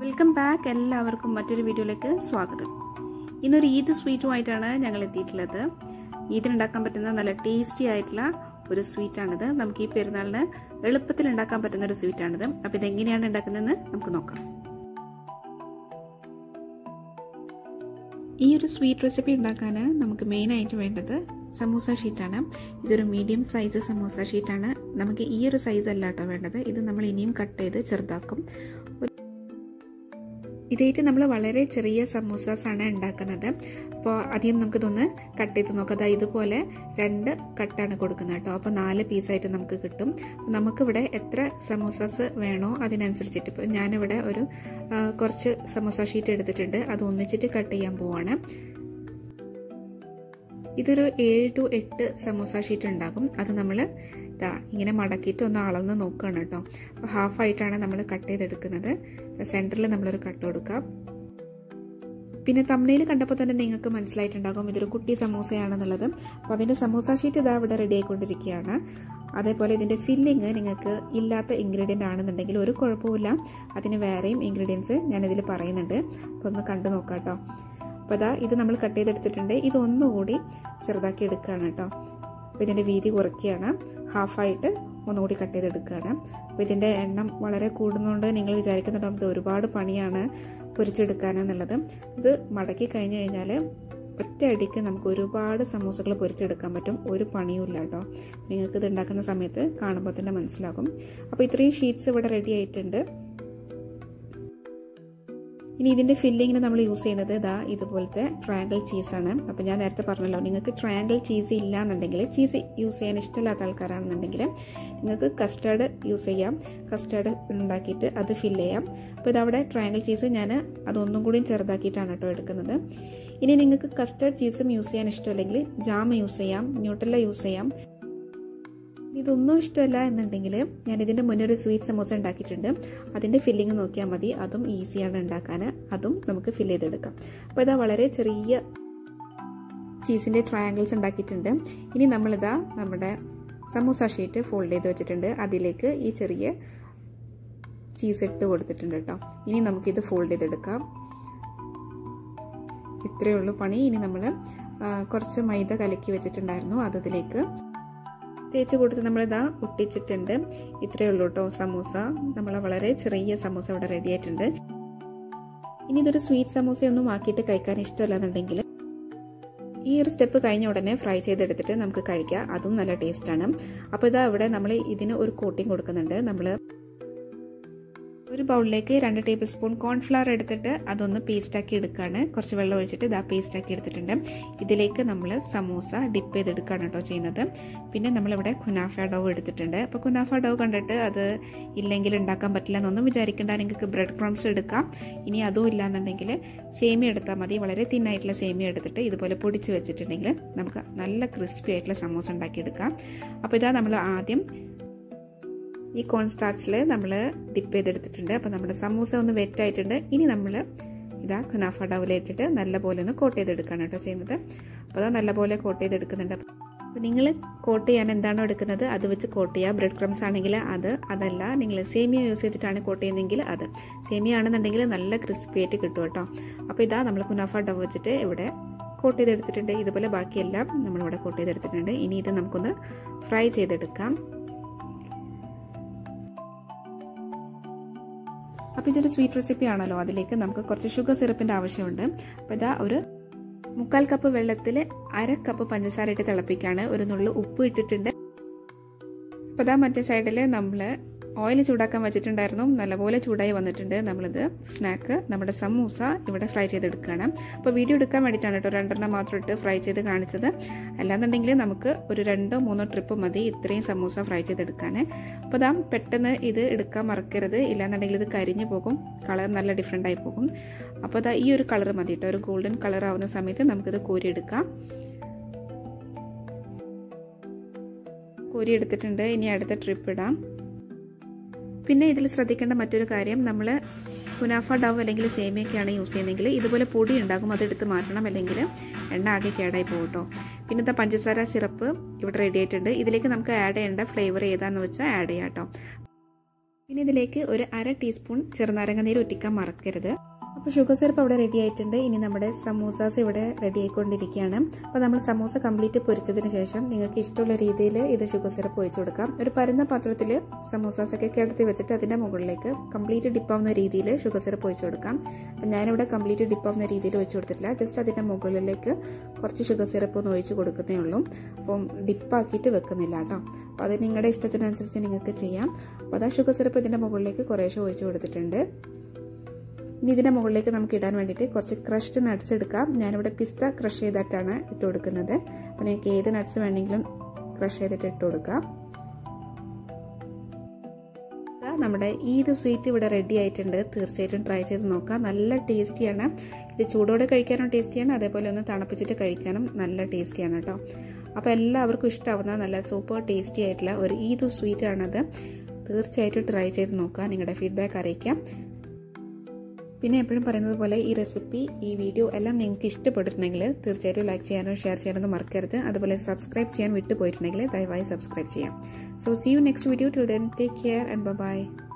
welcome back എല്ലാവർക്കും മറ്റൊരു വീഡിയോയിലേക്ക് സ്വാഗതം ഇന്നൊരു ഈദ് സ്വീറ്റുമായിട്ടാണ് ഞങ്ങൾ എത്തിയിട്ടുള്ളത് ഈദിന് ഉണ്ടാക്കാൻ പറ്റുന്ന നല്ല ടേസ്റ്റി ആയിട്ടുള്ള ഒരു സ്വീറ്റാണിത് നമുക്ക് ഈ പെരുന്നാളിന് എളുപ്പത്തിൽ ഉണ്ടാക്കാൻ പറ്റുന്ന ഒരു സ്വീറ്റാണിത് അപ്പോൾ ഇതെങ്ങനെയാണ് ഉണ്ടാക്കുന്നതെന്ന് നമുക്ക് നോക്കാം ഈ ഒരു സ്വീറ്റ് റെസിപ്പി ഉണ്ടാക്കാൻ നമുക്ക് മെയിനായിട്ട് വേണ്ടത് സമൂസ ഷീറ്റാണ് ഇതൊരു മീഡിയം സൈസ് സമൂസ ഷീറ്റാണ് നമുക്ക് ഈ ഒരു സൈസ് അല്ല കേട്ടോ വേണ്ടത് ഇത് നമ്മൾ ഇനിയും കട്ട് ചെയ്ത് ചെറുതാക്കും ഇതായിട്ട് നമ്മൾ വളരെ ചെറിയ സമൂസാസ് ആണ് ഉണ്ടാക്കുന്നത് അപ്പോൾ ആദ്യം നമുക്കിതൊന്ന് കട്ട് ചെയ്ത് നോക്കാം അതായത് ഇതുപോലെ രണ്ട് കട്ടാണ് കൊടുക്കുന്നത് കേട്ടോ അപ്പോൾ നാല് പീസായിട്ട് നമുക്ക് കിട്ടും നമുക്കിവിടെ എത്ര സമൂസാസ് വേണോ അതിനനുസരിച്ചിട്ട് ഇപ്പോൾ ഞാനിവിടെ ഒരു കുറച്ച് സമൂസ ഷീറ്റ് എടുത്തിട്ടുണ്ട് അത് ഒന്നിച്ചിട്ട് കട്ട് ചെയ്യാൻ പോവാണ് ഇതൊരു ഏഴ് ടു എട്ട് സമൂസ ഷീറ്റ് ഉണ്ടാകും അത് നമ്മൾ ഇതാ ഇങ്ങനെ മടക്കിയിട്ട് ഒന്ന് അളന്ന് നോക്കുകയാണ് കേട്ടോ അപ്പോൾ ഹാഫ് ആയിട്ടാണ് നമ്മൾ കട്ട് ചെയ്തെടുക്കുന്നത് സെൻറ്ററിൽ നമ്മളൊരു കട്ട് കൊടുക്കാം പിന്നെ തമിഴിൽ കണ്ടപ്പോൾ തന്നെ നിങ്ങൾക്ക് മനസ്സിലായിട്ടുണ്ടാകും ഇതൊരു കുട്ടി സമൂസയാണെന്നുള്ളത് അപ്പോൾ അതിൻ്റെ സമൂസ ഷീറ്റ് ഇതാ ഇവിടെ റെഡി ആയിക്കൊണ്ടിരിക്കുകയാണ് അതേപോലെ ഇതിൻ്റെ ഫില്ലിങ് നിങ്ങൾക്ക് ഇല്ലാത്ത ഇൻഗ്രീഡിയൻ്റ് ആണെന്നുണ്ടെങ്കിൽ ഒരു കുഴപ്പമില്ല അതിന് വേറെയും ഇൻഗ്രീഡിയൻസ് ഞാനിതിൽ പറയുന്നുണ്ട് അപ്പോൾ ഒന്ന് കണ്ടു നോക്കാം കേട്ടോ അപ്പോൾ അതാ ഇത് നമ്മൾ കട്ട് ചെയ്തെടുത്തിട്ടുണ്ട് ഇതൊന്നുകൂടി ചെറുതാക്കി എടുക്കുകയാണ് കേട്ടോ അപ്പോൾ ഇതിൻ്റെ വീതി കുറയ്ക്കുകയാണ് ഹാഫായിട്ട് ഒന്നുകൂടി കട്ട് ചെയ്തെടുക്കുകയാണ് അപ്പോൾ ഇതിൻ്റെ എണ്ണം വളരെ കൂടുന്നതുകൊണ്ട് നിങ്ങൾ വിചാരിക്കുന്നുണ്ടാവും ഇത് ഒരുപാട് പണിയാണ് പൊരിച്ചെടുക്കാനെന്നുള്ളത് ഇത് മടക്കി കഴിഞ്ഞ് കഴിഞ്ഞാൽ ഒറ്റ അടിക്ക് നമുക്ക് ഒരുപാട് സമൂസകൾ പൊരിച്ചെടുക്കാൻ പറ്റും ഒരു പണിയുമില്ല കേട്ടോ നിങ്ങൾക്ക് ഇത് ഉണ്ടാക്കുന്ന സമയത്ത് കാണുമ്പോൾ തന്നെ മനസ്സിലാകും അപ്പോൾ ഇത്രയും ഷീറ്റ്സ് ഇവിടെ റെഡി ആയിട്ടുണ്ട് ഇനി ഇതിൻ്റെ ഫില്ലിങ്ങിന് നമ്മൾ യൂസ് ചെയ്യുന്നത് ഇതാ ഇതുപോലത്തെ ട്രയാങ്കിൾ ചീസാണ് അപ്പോൾ ഞാൻ നേരത്തെ പറഞ്ഞല്ലോ നിങ്ങൾക്ക് ട്രയാങ്കിൾ ചീസ് ഇല്ല എന്നുണ്ടെങ്കിൽ ചീസ് യൂസ് ചെയ്യാൻ ഇഷ്ടമില്ലാത്ത ആൾക്കാരാണെന്നുണ്ടെങ്കിൽ നിങ്ങൾക്ക് കസ്റ്റേർഡ് യൂസ് ചെയ്യാം കസ്റ്റേർഡ് ഉണ്ടാക്കിയിട്ട് അത് ഫില്ല് ചെയ്യാം അപ്പോൾ ഇതവിടെ ട്രയാങ്കിൾ ചീസ് ഞാൻ അതൊന്നും കൂടിയും ചെറുതാക്കിയിട്ടാണ് കേട്ടോ എടുക്കുന്നത് ഇനി നിങ്ങൾക്ക് കസ്റ്റേർഡ് ചീസും യൂസ് ചെയ്യാൻ ഇഷ്ടമില്ലെങ്കിൽ ജാം യൂസ് ചെയ്യാം ന്യൂട്രല്ല യൂസ് ചെയ്യാം ഇതൊന്നും ഇഷ്ടമല്ല എന്നുണ്ടെങ്കിൽ ഞാൻ ഇതിൻ്റെ മുന്നേ ഒരു സ്വീറ്റ് സമോസ ഉണ്ടാക്കിയിട്ടുണ്ട് അതിൻ്റെ ഫില്ലിങ് നോക്കിയാൽ മതി അതും ഈസിയാണ് ഉണ്ടാക്കാൻ അതും നമുക്ക് ഫില്ല് ചെയ്തെടുക്കാം അപ്പോൾ ഇതാ വളരെ ചെറിയ ചീസിൻ്റെ ട്രയാങ്കിൾസ് ഉണ്ടാക്കിയിട്ടുണ്ട് ഇനി നമ്മളിതാ നമ്മുടെ സമൂസ ഷീറ്റ് ഫോൾഡ് ചെയ്ത് വെച്ചിട്ടുണ്ട് അതിലേക്ക് ഈ ചെറിയ ചീസ് ഇട്ട് കൊടുത്തിട്ടുണ്ട് കേട്ടോ ഇനി നമുക്കിത് ഫോൾഡ് ചെയ്തെടുക്കാം ഇത്രയേ ഉള്ളൂ പണി ഇനി നമ്മൾ കുറച്ച് മൈദ കലക്കി വെച്ചിട്ടുണ്ടായിരുന്നു അത് ഇതിലേക്ക് തേച്ച് കൊടുത്ത് നമ്മളിതാ ഒട്ടിച്ചിട്ടുണ്ട് ഇത്രയേ ഉള്ളൂ കേട്ടോ സമൂസ നമ്മൾ വളരെ ചെറിയ സമൂസ ഇവിടെ റെഡി ആയിട്ടുണ്ട് ഇനി ഇതൊരു സ്വീറ്റ് സമൂസയൊന്നും ആക്കിയിട്ട് കഴിക്കാൻ ഇഷ്ടമല്ലെന്നുണ്ടെങ്കിൽ ഈ ഒരു സ്റ്റെപ്പ് കഴിഞ്ഞ ഉടനെ ഫ്രൈ ചെയ്തെടുത്തിട്ട് നമുക്ക് കഴിക്കാം അതും നല്ല ടേസ്റ്റാണ് അപ്പോൾ ഇതാ ഇവിടെ നമ്മൾ ഇതിന് ഒരു കോട്ടിങ് കൊടുക്കുന്നുണ്ട് നമ്മൾ ഒരു ബൗളിലേക്ക് രണ്ട് ടേബിൾ സ്പൂൺ കോൺഫ്ലവർ എടുത്തിട്ട് അതൊന്ന് പേസ്റ്റാക്കി എടുക്കുകയാണ് കുറച്ച് വെള്ളം ഒഴിച്ചിട്ട് ഇതാ പേസ്റ്റാക്കി എടുത്തിട്ടുണ്ട് ഇതിലേക്ക് നമ്മൾ സമൂസ ഡിപ്പ് ചെയ്തെടുക്കുകയാണ് കേട്ടോ ചെയ്യുന്നത് പിന്നെ നമ്മളിവിടെ കുനാഫ ഡവ് എടുത്തിട്ടുണ്ട് അപ്പോൾ കുനാഫ ഡവ് കണ്ടിട്ട് അത് ഇല്ലെങ്കിൽ ഉണ്ടാക്കാൻ പറ്റില്ല എന്നൊന്നും വിചാരിക്കേണ്ട നിങ്ങൾക്ക് ബ്രെഡ് ക്രംസ് എടുക്കാം ഇനി അതും ഇല്ലാന്നുണ്ടെങ്കിൽ സേമിയ എടുത്താൽ മതി വളരെ തിന്നായിട്ടുള്ള സേമിയ എടുത്തിട്ട് ഇതുപോലെ പൊടിച്ച് വെച്ചിട്ടുണ്ടെങ്കിൽ നമുക്ക് നല്ല ക്രിസ്പി ആയിട്ടുള്ള സമൂസ ഉണ്ടാക്കിയെടുക്കാം അപ്പോൾ ഇതാ നമ്മൾ ആദ്യം ഈ കോൺ സ്റ്റാർച്ചിൽ നമ്മൾ ഡിപ്പ് ചെയ്തെടുത്തിട്ടുണ്ട് അപ്പോൾ നമ്മുടെ സമൂസ ഒന്ന് വെറ്റായിട്ടുണ്ട് ഇനി നമ്മൾ ഇതാ ഖുനാഫ ഡൗലിട്ടിട്ട് നല്ലപോലെ ഒന്ന് കോട്ട് ചെയ്തെടുക്കുകയാണ് കേട്ടോ ചെയ്യുന്നത് അപ്പോൾ അത് നല്ലപോലെ കോട്ട് ചെയ്തെടുക്കുന്നുണ്ട് അപ്പോൾ നിങ്ങൾ കോട്ട് ചെയ്യാൻ എന്താണോ എടുക്കുന്നത് അത് വെച്ച് കോട്ട് ചെയ്യുക ബ്രെഡ് ക്രംസ് ആണെങ്കിൽ അത് അതല്ല നിങ്ങൾ സേമിയ യൂസ് ചെയ്തിട്ടാണ് കോട്ട് ചെയ്യുന്നതെങ്കിൽ അത് സേമിയ ആണെന്നുണ്ടെങ്കിൽ നല്ല ക്രിസ്പി ആയിട്ട് കിട്ടും കേട്ടോ അപ്പോൾ ഇതാ നമ്മൾ കുനാഫ ഡവ് വെച്ചിട്ട് ഇവിടെ കോട്ട് ചെയ്തെടുത്തിട്ടുണ്ട് ഇതുപോലെ ബാക്കിയെല്ലാം നമ്മളിവിടെ കോട്ട് ചെയ്തെടുത്തിട്ടുണ്ട് ഇനി ഇത് നമുക്കൊന്ന് ഫ്രൈ ചെയ്തെടുക്കാം അപ്പോൾ ഇതൊരു സ്വീറ്റ് റെസിപ്പി ആണല്ലോ അതിലേക്ക് നമുക്ക് കുറച്ച് ഷുഗർ സിറപ്പിൻ്റെ ആവശ്യമുണ്ട് അപ്പോൾ ഇതാ ഒരു മുക്കാൽ കപ്പ് വെള്ളത്തിൽ അര കപ്പ് പഞ്ചസാര ഇട്ട് തിളപ്പിക്കുകയാണ് ഒരു നുള്ളു ഉപ്പ് ഇട്ടിട്ടുണ്ട് അപ്പോൾ ഇതാ മറ്റേ സൈഡിൽ നമ്മൾ ഓയിൽ ചൂടാക്കാൻ വെച്ചിട്ടുണ്ടായിരുന്നു നല്ലപോലെ ചൂടായി വന്നിട്ടുണ്ട് നമ്മളിത് സ്നാക്ക് നമ്മുടെ സമൂസ ഇവിടെ ഫ്രൈ ചെയ്തെടുക്കുകയാണ് അപ്പോൾ വീഡിയോ എടുക്കാൻ വേണ്ടിയിട്ടാണ് കേട്ടോ രണ്ടെണ്ണം മാത്രം ഇട്ട് ഫ്രൈ ചെയ്ത് കാണിച്ചത് അല്ലാന്നുണ്ടെങ്കിൽ നമുക്ക് ഒരു രണ്ടോ മൂന്നോ ട്രിപ്പ് മതി ഇത്രയും സമൂസ ഫ്രൈ ചെയ്തെടുക്കാൻ അപ്പോൾ ഇതാ പെട്ടെന്ന് ഇത് എടുക്കാൻ മറക്കരുത് ഇല്ലാന്നുണ്ടെങ്കിൽ ഇത് കരിഞ്ഞു പോകും കളർ നല്ല ഡിഫറെൻ്റ് ആയി പോകും അപ്പോൾ അതാ ഈ ഒരു കളർ മതി കേട്ടോ ഒരു ഗോൾഡൻ കളർ ആവുന്ന സമയത്ത് നമുക്കിത് കോരിയെടുക്കാം കോരി എടുത്തിട്ടുണ്ട് ഇനി അടുത്ത ട്രിപ്പ് ഇടാം പിന്നെ ഇതിൽ ശ്രദ്ധിക്കേണ്ട മറ്റൊരു കാര്യം നമ്മൾ കുനാഫ ഡവ് അല്ലെങ്കിൽ സേമിയൊക്കെയാണ് യൂസ് ചെയ്യുന്നതെങ്കിൽ ഇതുപോലെ പൊടി ഉണ്ടാകും അതെടുത്ത് മാറ്റണം അല്ലെങ്കിൽ എണ്ണ ആകെ കേടായി പോകും കേട്ടോ പിന്നത്തെ പഞ്ചസാര സിറപ്പ് ഇവിടെ റെഡി ആയിട്ടുണ്ട് ഇതിലേക്ക് നമുക്ക് ആഡ് ചെയ്യേണ്ട ഫ്ലേവർ ഏതാന്ന് വെച്ചാൽ ആഡ് ചെയ്യാം കേട്ടോ പിന്നെ ഇതിലേക്ക് ഒരു അര ടീസ്പൂൺ ചെറുനാരങ്ങ നീര് ഒറ്റിക്കാൻ മറക്കരുത് അപ്പോൾ ഷുഗർ സിറപ്പ് അവിടെ റെഡി ആയിട്ടുണ്ട് ഇനി നമ്മുടെ സമൂസാസ് ഇവിടെ റെഡി ആയിക്കൊണ്ടിരിക്കുകയാണ് അപ്പോൾ നമ്മൾ സമൂസ കംപ്ലീറ്റ് പൊരിച്ചതിന് ശേഷം നിങ്ങൾക്ക് ഇഷ്ടമുള്ള രീതിയിൽ ഇത് ഷുഗർ സിറപ്പ് ഒഴിച്ചു കൊടുക്കാം ഒരു പരന്ന പാത്രത്തിൽ സമൂസാസ് ഒക്കെ കിടത്തി വെച്ചിട്ട് അതിൻ്റെ മുകളിലേക്ക് കംപ്ലീറ്റ് ഡിപ്പാവുന്ന രീതിയിൽ ഷുഗർ സിറപ്പ് ഒഴിച്ചു കൊടുക്കാം അപ്പോൾ ഞാനിവിടെ കംപ്ലീറ്റ് ഡിപ്പാവുന്ന രീതിയിൽ ഒഴിച്ചു കൊടുത്തിട്ടില്ല ജസ്റ്റ് അതിൻ്റെ മുകളിലേക്ക് കുറച്ച് ഷുഗർ സിറപ്പ് ഒന്ന് ഒഴിച്ച് കൊടുക്കുന്നേ ഉള്ളൂ അപ്പം ഡിപ്പാക്കിയിട്ട് വെക്കുന്നില്ല കേട്ടോ അപ്പോൾ അത് നിങ്ങളുടെ ഇഷ്ടത്തിനനുസരിച്ച് നിങ്ങൾക്ക് ചെയ്യാം അപ്പോൾ അതാ ഷുഗർ സിറപ്പ് ഇതിൻ്റെ മുകളിലേക്ക് കുറേശ്ശെ ഒഴിച്ച് കൊടുത്തിട്ടുണ്ട് ഇനി ഇതിൻ്റെ മുകളിലേക്ക് നമുക്ക് ഇടാൻ വേണ്ടിയിട്ട് കുറച്ച് ക്രഷ്ഡ് നട്ട്സ് എടുക്കാം ഞാനിവിടെ പിസ്ത ക്രഷ് ചെയ്തിട്ടാണ് ഇട്ട് കൊടുക്കുന്നത് അപ്പോൾ നിങ്ങൾക്ക് ഏത് നട്ട്സ് വേണമെങ്കിലും ക്രഷ് ചെയ്തിട്ട് ഇട്ട് കൊടുക്കാം നമ്മുടെ ഈദ് സ്വീറ്റ് ഇവിടെ റെഡി ആയിട്ടുണ്ട് തീർച്ചയായിട്ടും ട്രൈ ചെയ്ത് നോക്കാം നല്ല ടേസ്റ്റിയാണ് ഇത് ചൂടോടെ കഴിക്കാനും ടേസ്റ്റിയാണ് അതേപോലെ ഒന്ന് തണുപ്പിച്ചിട്ട് കഴിക്കാനും നല്ല ടേസ്റ്റിയാണ് കേട്ടോ അപ്പോൾ എല്ലാവർക്കും ഇഷ്ടമാവുന്ന നല്ല സൂപ്പർ ടേസ്റ്റി ആയിട്ടുള്ള ഒരു ഈദ് സ്വീറ്റ് ആണത് തീർച്ചയായിട്ടും ട്രൈ ചെയ്ത് നോക്കുക നിങ്ങളുടെ ഫീഡ്ബാക്ക് അറിയിക്കാം പിന്നെ എപ്പോഴും പറയുന്നത് പോലെ ഈ റെസിപ്പി ഈ വീഡിയോ എല്ലാം നിങ്ങൾക്ക് ഇഷ്ടപ്പെട്ടിട്ടുണ്ടെങ്കിൽ തീർച്ചയായിട്ടും ലൈക്ക് ചെയ്യാനും ഷെയർ ചെയ്യാനൊന്നും മറക്കരുത് അതുപോലെ സബ്സ്ക്രൈബ് ചെയ്യാൻ വിട്ടുപോയിട്ടുണ്ടെങ്കിൽ ദയവായി സബ്സ്ക്രൈബ് ചെയ്യാം so see you next video till then take care and by